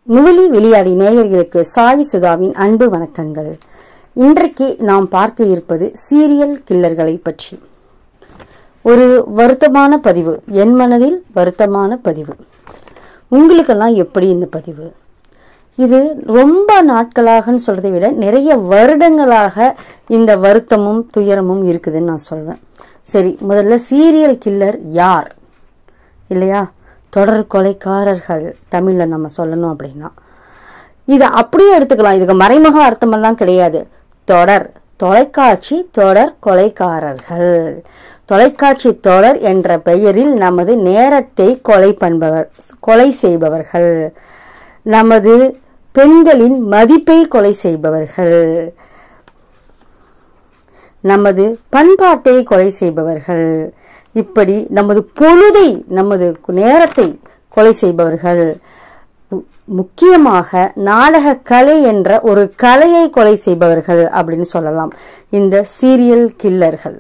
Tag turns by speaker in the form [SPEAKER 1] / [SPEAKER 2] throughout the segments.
[SPEAKER 1] நுவலி வெளியாடி நேயர்களுக்கு சாய் சுதாவின் அன்பு வணக்கங்கள் இன்றைக்கு நாம் பார்க்க இருப்பது சீரியல் கில்லர்களை பற்றி ஒரு வருத்தமான பதிவு என் மனதில் வருத்தமான பதிவு உங்களுக்கெல்லாம் எப்படி இந்த பதிவு இது ரொம்ப நாட்களாகன்னு சொல்றதை விட நிறைய வருடங்களாக இந்த வருத்தமும் துயரமும் இருக்குதுன்னு நான் சொல்வேன் சரி முதல்ல சீரியல் கில்லர் யார் இல்லையா தொடர் கொலைக்காரர்கள் தமிழில் நம்ம சொல்லணும் அப்படின்னா இதை அப்படியே எடுத்துக்கலாம் இதுக்கு மறைமுக அர்த்தமெல்லாம் கிடையாது தொடர் தொலைக்காட்சி தொடர் கொலைக்காரர்கள் தொலைக்காட்சி தொடர் என்ற பெயரில் நமது நேரத்தை கொலை பண்பவர் கொலை செய்பவர்கள் நமது பெண்களின் மதிப்பை கொலை செய்பவர்கள் நமது பண்பாட்டை கொலை செய்பவர்கள் இப்படி நமது பொழுதை நமது நேரத்தை கொலை செய்பவர்கள் மு- முக்கியமாக நாடக கலை என்ற ஒரு கலையை கொலை செய்பவர்கள் அப்படின்னு சொல்லலாம் இந்த சீரியல் கில்லர்கள்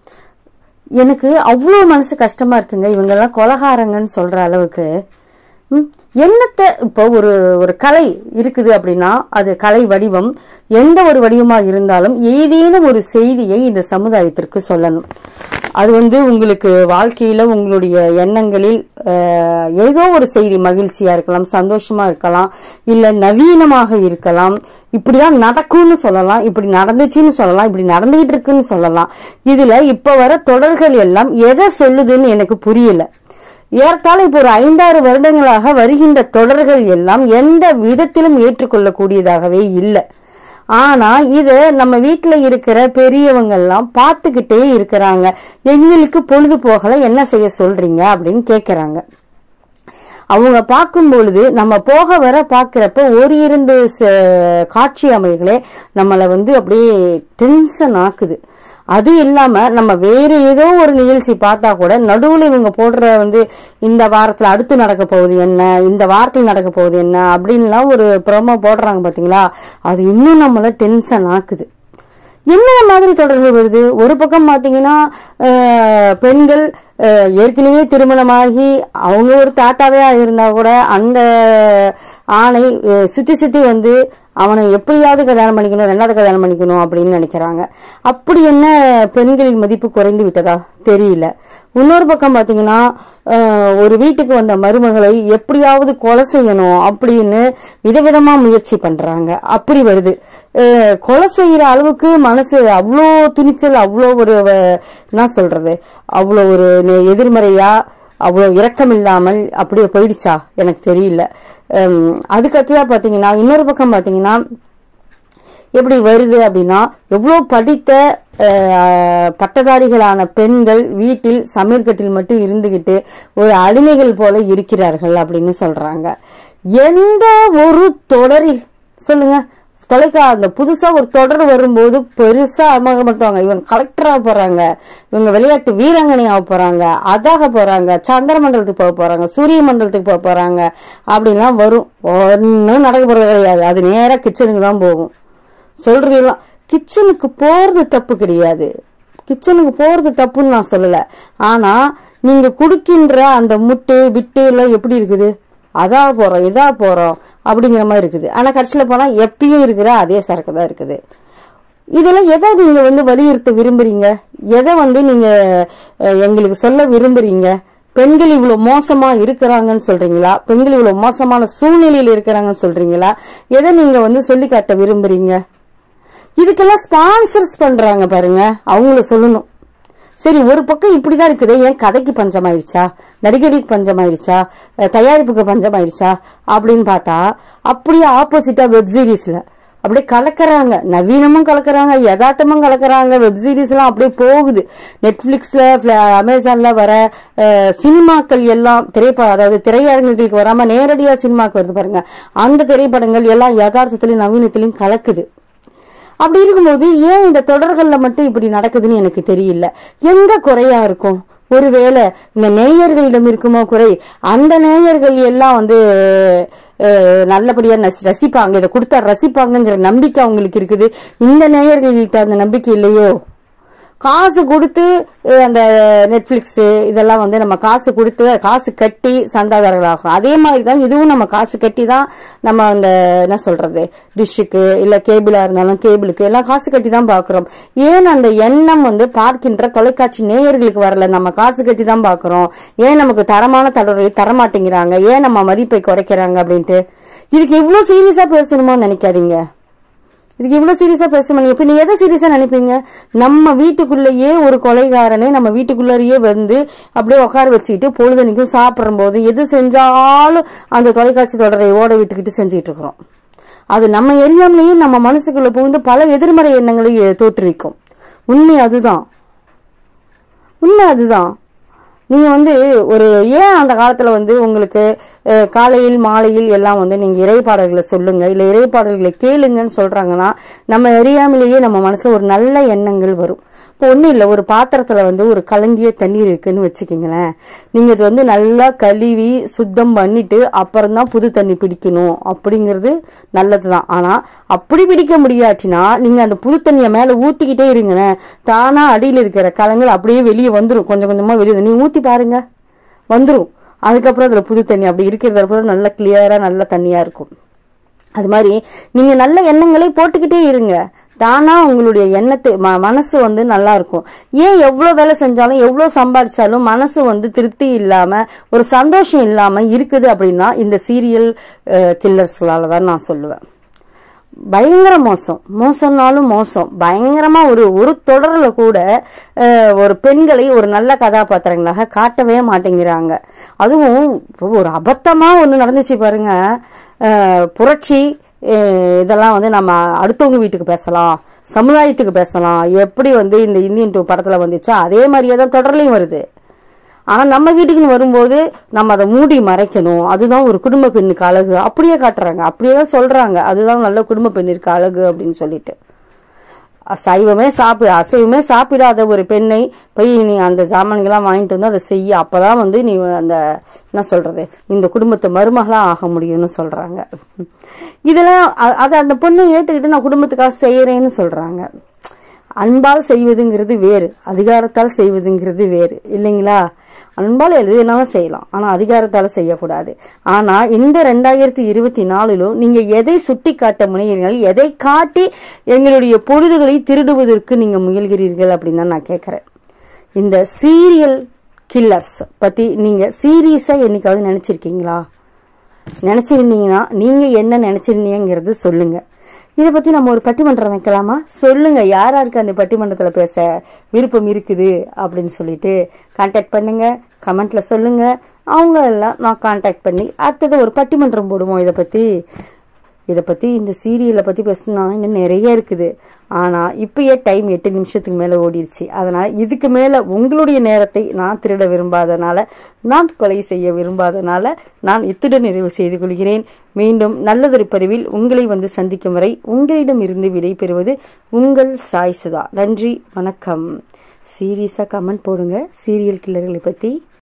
[SPEAKER 1] எனக்கு அவ்வளோ மனசு கஷ்டமா இருக்குங்க இவங்கெல்லாம் கொலகாரங்கன்னு சொல்ற அளவுக்கு ம், என்னத்தை இப்போ ஒரு ஒரு கலை இருக்குது அப்படின்னா அது கலை வடிவம் எந்த ஒரு வடிவமா இருந்தாலும் ஏதேனும் ஒரு செய்தியை இந்த சமுதாயத்திற்கு சொல்லணும் அது வந்து உங்களுக்கு வாழ்க்கையில உங்களுடைய எண்ணங்களில் அஹ், ஏதோ ஒரு செய்தி மகிழ்ச்சியா இருக்கலாம் சந்தோஷமா இருக்கலாம் இல்ல நவீனமாக இருக்கலாம் இப்படிதான் நடக்கும்னு சொல்லலாம் இப்படி நடந்துச்சுன்னு சொல்லலாம் இப்படி நடந்துகிட்டு இருக்குன்னு சொல்லலாம் இதுல இப்ப வர தொடர்கள் எல்லாம் எதை சொல்லுதுன்னு எனக்கு புரியல ஏறத்தாழ இப்போ ஒரு ஐந்தாறு வருடங்களாக வருகின்ற தொடர்கள் எல்லாம் எந்த விதத்திலும் ஏற்றுக்கொள்ளக்கூடியதாகவே இல்லை ஆனா இத நம்ம வீட்டுல இருக்கிற பெரியவங்க எல்லாம் பார்த்துக்கிட்டே இருக்கிறாங்க எங்களுக்கு பொழுது போகல என்ன செய்ய சொல்றீங்க அப்படின்னு கேக்குறாங்க அவங்க பார்க்கும் பொழுது நம்ம போக வர பார்க்கிறப்ப ஒரு இரண்டு ச- காட்சி அமைகளே நம்மளை வந்து அப்படியே டென்ஷன் ஆக்குது அது இல்லாம நம்ம வேற ஏதோ ஒரு நிகழ்ச்சி பார்த்தா கூட நடுவுல இவங்க போடுற வந்து இந்த வாரத்துல அடுத்து நடக்க போகுது என்ன இந்த வாரத்தில் நடக்க போகுது என்ன அப்படின்லாம் ஒரு ப்ரோமோ போடுறாங்க பாத்தீங்களா அது இன்னும் நம்மள டென்ஷன் ஆக்குது என்ன மாதிரி தொடர்கள் வருது ஒரு பக்கம் பாத்தீங்கன்னா அஹ், பெண்கள் அஹ், ஏற்கனவே திருமணமாகி அவங்க ஒரு தாத்தாவே இருந்தா கூட அந்த ஆணை அஹ், சுத்தி சுத்தி வந்து அவனை எப்படியாவது கல்யாணம் பண்ணிக்கணும் ரெண்டாவது கல்யாணம் பண்ணிக்கணும் அப்படின்னு நினைக்கிறாங்க அப்படி என்ன பெண்களின் மதிப்பு குறைந்து விட்டதா தெரியல இன்னொரு பக்கம் பாத்தீங்கன்னா அஹ், ஒரு வீட்டுக்கு வந்த மருமகளை எப்படியாவது கொலை செய்யணும் அப்படின்னு விதவிதமா முயற்சி பண்றாங்க அப்படி வருது அஹ், கொலை செய்யற அளவுக்கு மனசு அவ்வளோ துணிச்சல் அவ்வளோ ஒரு வ- என்ன சொல்றது அவ்வளோ ஒரு நெ- எதிர்மறையா அவ்வளோ இரக்கம் இல்லாமல் அப்படியே போயிடுச்சா எனக்கு தெரியல அம், அதுக்கு அடுத்ததா பாத்தீங்கன்னா இன்னொரு பக்கம் பாத்தீங்கன்னா எப்படி வருது அப்படின்னா எவ்வளோ படித்த அஹ், பட்டதாரிகளான பெண்கள் வீட்டில் சமையற்கட்டில் மட்டும் இருந்துகிட்டு ஒரு அடிமைகள் போல இருக்கிறார்கள் அப்படின்னு சொல்றாங்க எந்த ஒரு தொடரில் சொல்லுங்க தொலைக்கா அந்த புதுசா ஒரு தொடர் வரும்போது பெருசா அறிமுகப்படுத்துவாங்க இவங்க கலெக்டரா போறாங்க இவங்க விளையாட்டு வீராங்கனை ஆக போறாங்க அதாக போறாங்க சந்திர மண்டலத்துக்கு போக போறாங்க சூரிய மண்டலத்துக்கு போக போறாங்க அப்படின்லாம் வரும் ஒன்றும் நடக்க போறது கிடையாது அது நேரா கிச்சனுக்கு தான் போகும் சொல்றது எல்லாம் கிச்சனுக்கு போறது தப்பு கிடையாது கிச்சனுக்கு போறது தப்புன்னு நான் சொல்லல ஆனா நீங்க குடுக்கின்ற அந்த முட்டு விட்டு எல்லாம் எப்படி இருக்குது அதா போறோம் இதா போறோம் அப்படிங்கிற மாதிரி இருக்குது ஆனா கடைசியில போனா எப்பயும் இருக்கிற அதே சரக்கு தான் இருக்குது இதெல்லாம் எதை நீங்க வந்து வலியுறுத்த விரும்புறீங்க எதை வந்து நீங்க அஹ், எங்களுக்கு சொல்ல விரும்புறீங்க பெண்கள் இவ்வளவு மோசமா இருக்கிறாங்கன்னு சொல்றீங்களா பெண்கள் இவ்வளவு மோசமான சூழ்நிலையில் இருக்கிறாங்கன்னு சொல்றீங்களா எதை நீங்க வந்து சொல்லி காட்ட விரும்புறீங்க இதுக்கெல்லாம் ஸ்பான்சர்ஸ் பண்றாங்க பாருங்க அவங்கள சொல்லணும் சரி ஒரு பக்கம் இப்படிதான் இருக்குது ஏன் கதைக்கு பஞ்சம் ஆயிடுச்சா நடிகர்களுக்கு பஞ்சம் ஆயிடுச்சா அஹ் தயாரிப்புக்கு பஞ்சம் ஆயிடுச்சா அப்படின்னு பார்த்தா அப்படியே ஆப்போசிட்டா வெப் சீரிஸ்ல அப்படியே கலக்கறாங்க நவீனமும் கலக்கறாங்க யதார்த்தமும் கலக்கறாங்க வெப் சீரிஸ் எல்லாம் அப்படியே போகுது நெட்ஃபிளிக்ஸ்ல அமேசான்ல வர அஹ், சினிமாக்கள் எல்லாம் திரைப்ப அதாவது திரையரங்குகளுக்கு வராம நேரடியா சினிமாக்கு வருது பாருங்க அந்த திரைப்படங்கள் எல்லாம் யதார்த்தத்திலும் நவீனத்திலும் கலக்குது அப்படி இருக்கும்போது ஏன் இந்த தொடர்கள்ல மட்டும் இப்படி நடக்குதுன்னு எனக்கு தெரியல எங்க குறையா இருக்கும் ஒருவேளை இந்த நேயர்களிடம் இருக்குமோ குறை அந்த நேயர்கள் எல்லாம் வந்து அஹ், நல்லபடியா நசி- ரசிப்பாங்க இதை கொடுத்தா ரசிப்பாங்கங்கிற நம்பிக்கை அவங்களுக்கு இருக்குது இந்த நேயர்கள்கிட்ட அந்த நம்பிக்கை இல்லையோ காசு கொடுத்து அஹ், அந்த நெட்ஃபிளிக்ஸ் இதெல்லாம் வந்து நம்ம காசு கொடுத்து காசு கட்டி சந்தாதாரர்கள் ஆகிறோம் அதே மாதிரி தான் இதுவும் நம்ம காசு கட்டி தான் நம்ம அந்த என்ன சொல்றது டிஷ்ஷுக்கு இல்ல கேபிளா இருந்தாலும் கேபிளுக்கு எல்லாம் காசு கட்டி தான் பாக்குறோம் ஏன் அந்த எண்ணம் வந்து பார்க்கின்ற தொலைக்காட்சி நேயர்களுக்கு வரல நம்ம காசு கட்டி தான் பாக்குறோம் ஏன் நமக்கு தரமான தொடரை தரமாட்டேங்கிறாங்க ஏன் நம்ம மதிப்பை குறைக்கிறாங்க அப்படின்ட்டு இதுக்கு இவ்வளவு சீரியஸா பேசணுமோ நினைக்காதீங்க இதுக்கு இவ்வளவு சீரியஸா பேச மாட்டீங்க இப்ப நீங்க எதை சீரியஸா நினைப்பீங்க நம்ம வீட்டுக்குள்ளேயே ஒரு கொலைகாரனே நம்ம வீட்டுக்குள்ளேயே வந்து அப்படியே உட்கார வச்சுக்கிட்டு பொழுதனைக்கும் சாப்பிடும் போது எது செஞ்சாலும் அந்த தொலைக்காட்சி தொடரை ஓட விட்டுக்கிட்டு செஞ்சுட்டு இருக்கிறோம் அது நம்ம எரியாமலேயே நம்ம மனசுக்குள்ள புகுந்து பல எதிர்மறை எண்ணங்களை எ- தோற்றுவிக்கும் உண்மை அதுதான் உண்மை அதுதான் நீங்க வந்து ஒரு ஏன் அந்த காலத்துல வந்து உங்களுக்கு அஹ், காலையில் மாலையில் எல்லாம் வந்து நீங்க இறைப்பாடல்களை சொல்லுங்க இல்ல இறைப்பாடல்களை கேளுங்கன்னு சொல்றாங்கன்னா நம்ம அறியாமலேயே நம்ம மனசுல ஒரு நல்ல எண்ணங்கள் வரும் இப்போ ஒண்ணும் இல்ல ஒரு பாத்திரத்துல வந்து ஒரு கலங்கிய தண்ணீர் இருக்குன்னு வச்சுக்கோங்களேன் நீங்க இது வந்து நல்லா கழுவி சுத்தம் பண்ணிட்டு அப்புறம் தான் புது தண்ணி பிடிக்கணும் அப்படிங்கிறது நல்லதுதான் ஆனா அப்படி பிடிக்க முடியாட்டினா நீங்க அந்த புது தண்ணியை மேல ஊத்திக்கிட்டே இருங்களேன் தானா அடியில் இருக்கிற கலங்கள் அப்படியே வெளியே வந்துரும் கொஞ்சம் கொஞ்சமா வெளியே வந்து- நீங்க ஊத்தி பாருங்க வந்துரும் அதுக்கப்புறம் அதுல புது தண்ணி அப்படி இருக்கிறத கூட நல்ல கிளியரா நல்ல தண்ணியா இருக்கும் அது மாதிரி நீங்க நல்ல எண்ணங்களை போட்டுக்கிட்டே இருங்க தானா உங்களுடைய எண்ணத்தை ம- மனசு வந்து நல்லா இருக்கும் ஏன் எவ்வளவு வேலை செஞ்சாலும் எவ்வளவு சம்பாதிச்சாலும் மனசு வந்து திருப்தி இல்லாம ஒரு சந்தோஷம் இல்லாம இருக்குது அப்படின்னா இந்த சீரியல் கில்லர்ஸ்களால தான் நான் சொல்லுவேன் பயங்கர மோசம் மோசம்னாலும் மோசம் பயங்கரமா ஒரு ஒரு தொடர்ல கூட அஹ், ஒரு பெண்களை ஒரு நல்ல கதாபாத்திரங்களாக காட்டவே மாட்டேங்கிறாங்க அதுவும் ஒரு அபத்தமா ஒண்ணு நடந்துச்சு பாருங்க அஹ், புரட்சி அஹ், இதெல்லாம் வந்து நம்ம அடுத்தவங்க வீட்டுக்கு பேசலாம் சமுதாயத்துக்கு பேசலாம் எப்படி வந்து இந்த இந்தியன் டூ படத்துல வந்துச்சோ அதே மாதிரியே தான் தொடர்லையும் வருது ஆனா நம்ம வீட்டுக்குன்னு வரும்போது நம்ம அதை மூடி மறைக்கணும் அதுதான் ஒரு குடும்ப பெண்ணுக்கு அழகு அப்படியே காட்டுறாங்க அப்படியே தான் சொல்றாங்க அதுதான் நல்ல குடும்ப பெண்ணிற்கு அழகு அப்படின்னு சொல்லிட்டு சைவமே சாப்பிட அசைவமே சாப்பிடாத ஒரு பெண்ணை போய் நீ அந்த ஜாமான்கள்லாம் வாங்கிட்டு வந்து அதை செய்ய அப்பதான் வந்து நீ அந்த என்ன சொல்றது இந்த குடும்பத்தை மருமகளா ஆக முடியும்னு சொல்றாங்க இதெல்லாம் அ- அதை அந்த பொண்ணு ஏத்துக்கிட்டு நான் குடும்பத்துக்காக செய்யறேன்னு சொல்றாங்க அன்பால் செய்வதுங்கிறது வேறு அதிகாரத்தால் செய்வதுங்கிறது வேறு இல்லைங்களா அன்பால் எது வேணாலும் செய்யலாம் ஆனா அதிகாரத்தால செய்யக்கூடாது ஆனா இந்த ரெண்டாயிரத்தி இருபத்தி நாலுலும் நீங்க எதை சுட்டி காட்ட முனைகிறீர்கள் எதை காட்டி எங்களுடைய பொழுதுகளை திருடுவதற்கு நீங்க முயல்கிறீர்கள் அப்படின்னு தான் நான் கேட்கிறேன் இந்த சீரியல் கில்லர்ஸ் பத்தி நீங்க சீரியஸா என்னைக்காவது நினைச்சிருக்கீங்களா நினைச்சிருந்தீங்கன்னா நீங்க என்ன நினைச்சிருந்தீங்கிறது சொல்லுங்க இதை பத்தி நம்ம ஒரு பட்டிமன்றம் வைக்கலாமா சொல்லுங்க யார் யாருக்கு அந்த பட்டிமன்றத்துல பேச விருப்பம் இருக்குது அப்படின்னு சொல்லிட்டு கான்டாக்ட் பண்ணுங்க கமெண்ட்ல சொல்லுங்க அவங்க எல்லாம் நான் கான்டாக்ட் பண்ணி அடுத்தது ஒரு பட்டிமன்றம் போடுவோம் இதை பத்தி இதை பத்தி இந்த சீரியலை பத்தி பேசணும்னா இன்னும் நிறைய இருக்குது ஆனா இப்பயே டைம் எட்டு நிமிஷத்துக்கு மேல ஓடிடுச்சு அதனால இதுக்கு மேல உங்களுடைய நேரத்தை நான் திருட விரும்பாதனால நான் கொலை செய்ய விரும்பாதனால நான் இத்துடன் நிறைவு செய்து கொள்கிறேன் மீண்டும் நல்லதொரு பதிவில் உங்களை வந்து சந்திக்கும் வரை உங்களிடம் இருந்து விடை பெறுவது உங்கள் சாய் சுதா நன்றி வணக்கம் சீரியஸா கமெண்ட் போடுங்க சீரியல் கில்லர்களை பத்தி